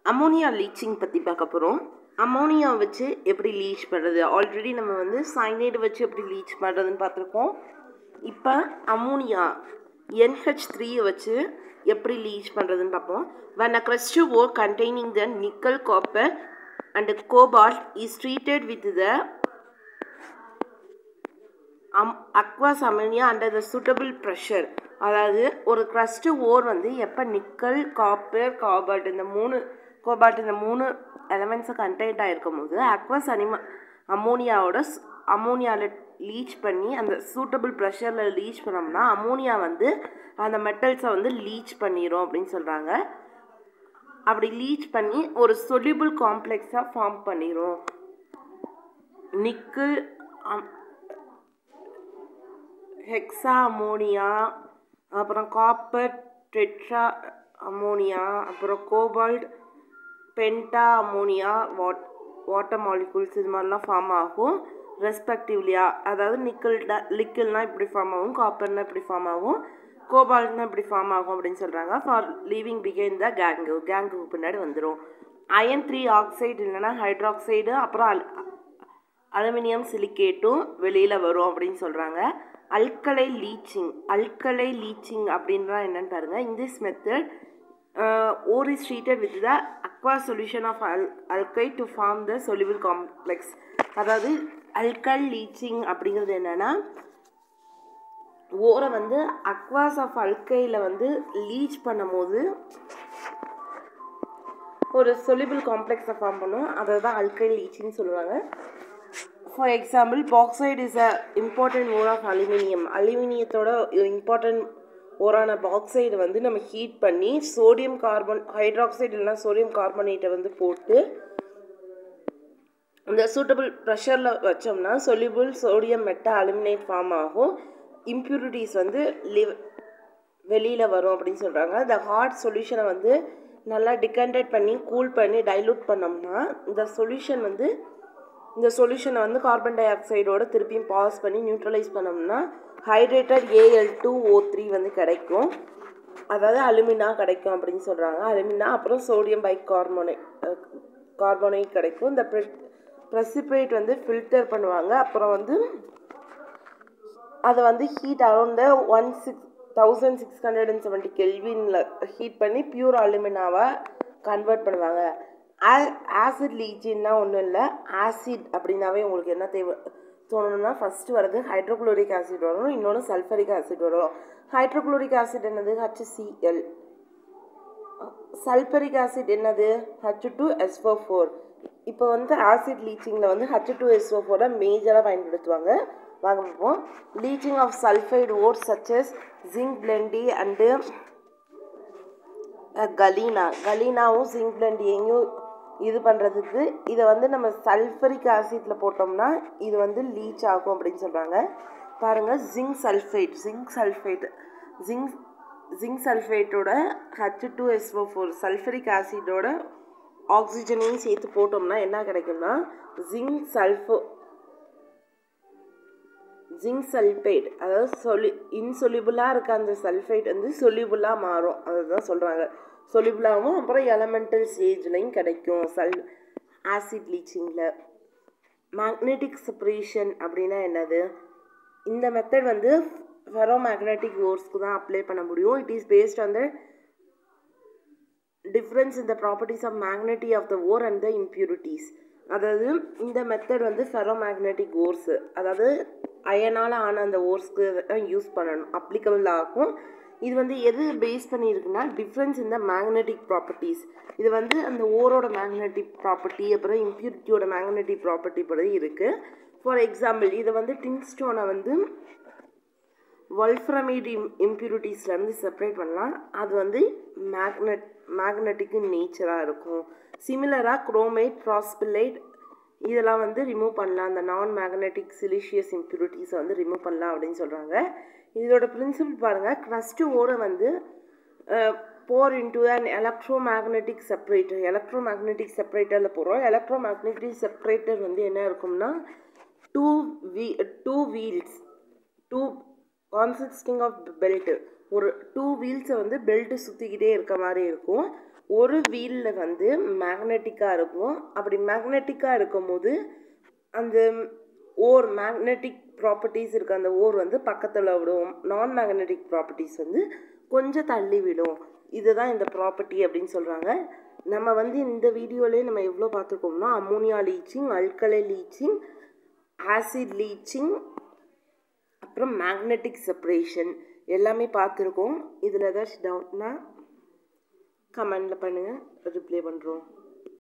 ammonia leaching பற்றி பார்க்க போகிறோம் அமோனியா வச்சு எப்படி லீச் பண்ணுறது ஆல்ரெடி நம்ம வந்து சைனைடு வச்சு எப்படி லீச் பண்ணுறதுன்னு பார்த்துருக்கோம் இப்போ அமோனியா என்ஹெச் த்ரீயை வச்சு எப்படி லீச் பண்ணுறதுன்னு பார்ப்போம் when a crystal ore containing the nickel copper and cobalt is treated with the um aqueous ammonia under the suitable pressure அதாவது ஒரு க்ரஸ்ட்டு ஓர் வந்து எப்போ நிக்கல் காப்பர் காபால்ட் இந்த மூணு கோபால்ட் இந்த மூணு எலமெண்ட்ஸை கண்டெய்ட் ஆகிருக்கும் போது அக்வாஸ் அனிமா அமோனியாவோட அமோனியாவில் லீச் பண்ணி அந்த சூட்டபிள் ப்ரெஷரில் லீச் பண்ணோம்னா அமோனியா வந்து அந்த மெட்டல்ஸை வந்து லீச் பண்ணிடும் அப்படின்னு சொல்கிறாங்க அப்படி லீச் பண்ணி ஒரு சொல்யூபிள் காம்ப்ளெக்ஸாக ஃபார்ம் பண்ணிடும் நிக்கல் ஹெக்ஸா அமோனியா அப்புறம் காப்பர் டெட்ரா அமோனியா அப்புறம் cobalt penta ammonia what water molecules இது மாதிரிலாம் ஃபார்ம் ஆகும் ரெஸ்பெக்டிவ்லியா அதாவது நிக்கல் ட லிக்கிள்னா இப்படி ஃபார்ம் ஆகும் காப்பர்னா இப்படி ஃபார்ம் ஆகும் கோபால்ட்னா இப்படி ஃபார்ம் ஆகும் அப்படின்னு சொல்கிறாங்க ஃபார் லீவிங் பிகைன் த கேங்கு கேங்குக்கு பின்னாடி வந்துடும் அயன் த்ரீ ஆக்சைடு இல்லைன்னா ஹைட்ராக்சைடு அப்புறம் அல் அலுமினியம் சிலிக்கேட்டும் வெளியில் வரும் அப்படின்னு சொல்கிறாங்க அல்கலை லீச்சிங் அல்கலை லீச்சிங் அப்படின்னா என்னன்னு பாருங்கள் in this method ore is treated with the aqua solution of அல் அல்கை to form the soluble complex அதாவது அல்கல் லீச்சிங் அப்படிங்கிறது என்னென்னா ஓரை வந்து அக்வாஸ் ஆஃப் அல்கையில் வந்து லீச் பண்ணும் போது ஒரு சொல்யூபிள் காம்ப்ளெக்ஸை ஃபார்ம் பண்ணும் அதை தான் அல்கை லீச்சின்னு சொல்லுவாங்க for example bauxite is a important ore of aluminium அலுமினியத்தோட இம்பார்ட்டன்ட் ஓரான பாக்சைடு வந்து நம்ம ஹீட் பண்ணி சோடியம் கார்பன் ஹைட்ராக்சைடு இல்லைனா சோடியம் கார்பனேட்டை வந்து போட்டு இந்த சூட்டபிள் ப்ரெஷரில் வச்சோம்னா soluble sodium meta aluminate form ஆகும் இம்ப்யூரிட்டிஸ் வந்து லிவ் வெளியில் வரும் அப்படின்னு சொல்கிறாங்க இந்த ஹார்ட் சொல்யூஷனை வந்து நல்லா டிகண்டட் பண்ணி கூல் பண்ணி டைலூட் பண்ணோம்னா இந்த சொல்யூஷன் வந்து இந்த சொல்யூஷனை வந்து கார்பன் டை ஆக்சைடோட திருப்பியும் பாஸ் பண்ணி நியூட்ரலைஸ் பண்ணோம்னா hydrated AL two O three வந்து கிடைக்கும் அதாவது அலுமினா கிடைக்கும் அப்படின்னு சொல்கிறாங்க அலுமினா அப்புறம் சோடியம் பை கார்போனேட் கார்போனேட் கிடைக்கும் இந்த ப்ரெசிபேட் வந்து ஃபில்டர் பண்ணுவாங்க அப்புறம் வந்து அதை வந்து heat around one six thousand six hundred and seventy கெல்வினில் ஹீட் பண்ணி பியூர் அலுமினாவை கன்வெர்ட் பண்ணுவாங்க ஆசிட் லீச்சின்னா ஒன்றும் இல்லை ஆசிட் அப்படின்னாவே உங்களுக்கு என்ன தேவை தோணணும்னா ஃபஸ்ட்டு வரது ஹைட்ரோக்ளோரிக் ஆசிட் வரும் இன்னொன்று சல்ஃபரிக் ஆசிட் வரும் ஹைட்ரோக்ளோரிக் ஆசிட் என்னது ஹச்சிசிஎல் சல்ஃபரிக் ஆசிட் என்னது ஹச் டூ எஸ்ஓ ஃபோர் இப்போ வந்து ஆசிட் லீச்சிங்கில் வந்து ஹச் டூ எஸ்ஓ ஃபோரை மேஜராக பயன்படுத்துவாங்க வாங்க பார்ப்போம் leaching of sulphide wore சச்சஸ் zinc பிளெண்டி and galena கலீனாவும் zinc பிளெண்டியையும் இது பண்ணுறதுக்கு இதை வந்து நம்ம சல்ஃபரிக் ஆசிட்டில் போட்டோம்னா இது வந்து லீச் ஆகும் அப்படின்னு சொல்கிறாங்க பாருங்கள் zinc sulphate zinc sulphate zinc zinc சல்ஃபேட்டோட H two SO four sulphuric ஆசிடோட ஆக்சிஜனையும் சேர்த்து போட்டோம்னா என்ன கிடைக்கும்னா ஜிங்க் சல்ஃபோ ஜிங்க் சல்ஃபேட் அதாவது சொல்லி இன்சொல்யூபிளாக இருக்க அந்த சல்ஃபேட் வந்து சொல்யூபிளாக மாறும் அதுதான் சொல்கிறாங்க சொல்யூபிளாகவும் அப்புறம் எலமெண்டல் ஸ்டேஜ்லையும் கிடைக்கும் சல் ஆசிட் லீச்சிங்கில் மேக்னெட்டிக் செப்பரேஷன் அப்படின்னா என்னது இந்த மெத்தட் வந்து ஃபெரோ மேக்னெட்டிக் ஓர்ஸ்க்கு தான் அப்ளை பண்ண முடியும் it is based on the difference இந்த properties of magnetic of the ore and the impurities அதாவது இந்த மெத்தட் வந்து ஃபெரோ மேக்னெட்டிக் ஓர்ஸு அதாவது அயனால் ஆன அந்த ஓர்ஸ்க்கு தான் யூஸ் பண்ணணும் அப்ளிகபிள் ஆகும் இது வந்து எது பேஸ் பண்ணியிருக்குன்னா டிஃப்ரென்ஸ் இந்த மேக்னெட்டிக் ப்ராப்பர்ட்டிஸ் இது வந்து அந்த ஓரோட மேக்னெட்டிக் ப்ராப்பர்ட்டி அப்புறம் இம்ப்யூரிட்டியோட மேக்னெட்டிக் ப்ராப்பர்ட்டி படி இருக்குது ஃபார் எக்ஸாம்பிள் இதை வந்து டிங்ஸ்டோனை வந்து வல்ஃப்ரமேட் இம் இம்ப்யூரிட்டிஸ்லேருந்து செப்பரேட் பண்ணலாம் அது வந்து மேக்னெட் மேக்னெட்டிக் நேச்சராக இருக்கும் சிமிலராக குரோமேட் ப்ராஸ்பிலைட் இதெல்லாம் வந்து ரிமூவ் பண்ணலாம் அந்த நான் மேக்னெட்டிக் சிலிஷியஸ் இம்ப்யூரிட்டிஸை வந்து ரிமூவ் பண்ணலாம் அப்படின்னு சொல்கிறாங்க இதோட பிரின்சிபிள் பாருங்கள் க்ரஸ்ட்டு ஓரை வந்து pour into an electro magnetic separator electro magnetic செப்பரேட்டரில் போகிறோம் எலக்ட்ரோ மேக்னெட்டிக் செப்பரேட்டர் வந்து என்ன இருக்கும்னா டூ வீ two wheels two consisting of belt ஒரு டூ வீல்ஸை வந்து பெல்ட்டு சுற்றிக்கிட்டே இருக்க மாதிரி இருக்கும் ஒரு வீலில் வந்து மேக்னெட்டிக்காக இருக்கும் அப்படி மேக்னெட்டிக்காக இருக்கும்போது அந்த ஓர் மேக்னெட்டிக் ப்ராப்பர்ட்டிஸ் இருக்க அந்த ஓர் வந்து பக்கத்தில் விடும் நான் மேக்னெட்டிக் ப்ராப்பர்ட்டிஸ் வந்து கொஞ்சம் தள்ளி விடும் இதுதான் இந்த ப்ராப்பர்ட்டி அப்படின்னு சொல்கிறாங்க நம்ம வந்து இந்த வீடியோலேயே நம்ம எவ்வளோ பார்த்துருக்கோம்னா ammonia leaching alkali leaching acid leaching அப்புறம் மேக்னெட்டிக் செப்பரேஷன் எல்லாமே பார்த்துருக்கோம் இதில் ஏதாச்சும் டவுட்னா கமெண்டில் பண்ணுங்கள் ரிப்ளை பண்ணுறோம்